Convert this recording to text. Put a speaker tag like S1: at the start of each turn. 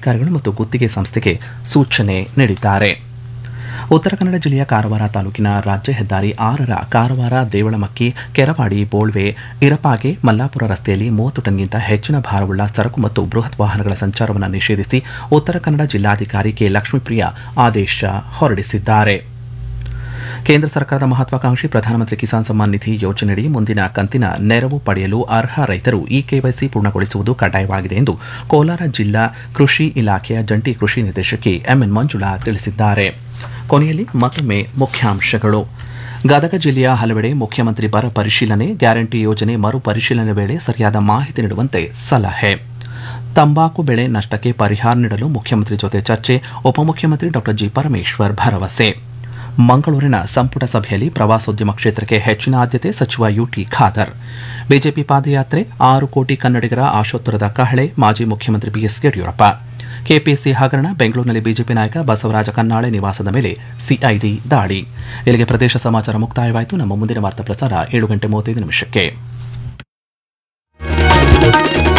S1: ಜಿಲ್ಲಾಧಿಕಾರಿಗಳು ಮತ್ತು ಗುತ್ತಿಗೆ ಸಂಸ್ಥೆಗೆ ಸೂಚನೆ ನೀಡಿದ್ದಾರೆ ಉತ್ತರ ಕನ್ನಡ ಜಿಲ್ಲೆಯ ಕಾರವಾರ ತಾಲೂಕಿನ ರಾಜ್ಯ ಹೆದ್ದಾರಿ ಆರರ ಕಾರವಾರ ದೇವಳಮಕ್ಕಿ ಕೆರವಾಡಿ ಬೋಳ್ವೆ ಇರಪಾಗೆ ಮಲ್ಲಾಪುರ ರಸ್ತೆಯಲ್ಲಿ ಮೂವತ್ತು ಟನ್ಗಿಂತ ಹೆಚ್ಚಿನ ಭಾರವುಳ್ಳ ಸರಕು ಮತ್ತು ಬೃಹತ್ ವಾಹನಗಳ ಸಂಚಾರವನ್ನು ನಿಷೇಧಿಸಿ ಉತ್ತರ ಕನ್ನಡ ಜಿಲ್ಲಾಧಿಕಾರಿ ಕೆ ಲಕ್ಷ್ಮೀಪ್ರಿಯ ಆದೇಶ ಹೊರಡಿಸಿದ್ದಾರೆ ಕೇಂದ್ರ ಸರ್ಕಾರದ ಮಹತ್ವಾಕಾಂಕ್ಷಿ ಪ್ರಧಾನಮಂತ್ರಿ ಕಿಸಾನ್ ಸಮ್ಮಾನ್ ನಿಧಿ ಯೋಜನೆಯಡಿ ಮುಂದಿನ ಕಂತಿನ ನೆರವು ಪಡೆಯಲು ಅರ್ಹ ರೈತರು ಈ ಕೆವೈಸಿ ಪೂರ್ಣಗೊಳಿಸುವುದು ಕಡ್ಡಾಯವಾಗಿದೆ ಎಂದು ಕೋಲಾರ ಜಿಲ್ಲಾ ಕೃಷಿ ಇಲಾಖೆಯ ಜಂಟಿ ಕೃಷಿ ನಿರ್ದೇಶಕಿ ಎಂಎನ್ ಮಂಜುಳಾ ತಿಳಿಸಿದ್ದಾರೆ ಕೊನೆಯಲ್ಲಿ ಮತ್ತೊಮ್ಮೆ ಮುಖ್ಯಾಂಶಗಳು ಗದಗ ಜಿಲ್ಲೆಯ ಹಲವೆಡೆ ಮುಖ್ಯಮಂತ್ರಿ ಬರ ಪರಿಶೀಲನೆ ಗ್ಯಾರಂಟಿ ಯೋಜನೆ ಮರು ಪರಿಶೀಲನೆ ವೇಳೆ ಸರಿಯಾದ ಮಾಹಿತಿ ನೀಡುವಂತೆ ಸಲಹೆ ತಂಬಾಕು ಬೆಳೆ ನಷ್ಟಕ್ಕೆ ಪರಿಹಾರ ನೀಡಲು ಮುಖ್ಯಮಂತ್ರಿ ಜೊತೆ ಚರ್ಚೆ ಉಪಮುಖ್ಯಮಂತ್ರಿ ಡಾ ಜಿ ಪರಮೇಶ್ವರ್ ಭರವಸೆ ಮಂಗಳೂರಿನ ಸಂಪುಟ ಸಭೆಯಲ್ಲಿ ಪ್ರವಾಸೋದ್ಯಮ ಕ್ಷೇತ್ರಕ್ಕೆ ಹೆಚ್ಚಿನ ಆದ್ಯತೆ ಸಚಿವ ಯುಟಿ ಖಾದರ್ ಬಿಜೆಪಿ ಪಾದಯಾತ್ರೆ ಆರು ಕೋಟಿ ಕನ್ನಡಿಗರ ಆಶೋತ್ತರದ ಕಹಳೆ ಮಾಜಿ ಮುಖ್ಯಮಂತ್ರಿ ಬಿಎಸ್ ಯಡಿಯೂರಪ್ಪ ಕೆಪಿಎಸ್ಸಿ ಹಗರಣ ಬೆಂಗಳೂರಿನಲ್ಲಿ ಬಿಜೆಪಿ ನಾಯಕ ಬಸವರಾಜ ಕನ್ನಾಳೆ ನಿವಾಸದ ಮೇಲೆ ಸಿಐಡಿ ದಾಳಿ ಇಲ್ಲಿಗೆ ಪ್ರದೇಶ ಸಮಾಚಾರ ಮುಕ್ತಾಯವಾಯಿತು ನಮ್ಮ ಮುಂದಿನ ವಾರ್ತಾ ಪ್ರಸಾರ ಏಳು ಗಂಟೆ ಮೂವತ್ತೈದು ನಿಮಿಷಕ್ಕೆ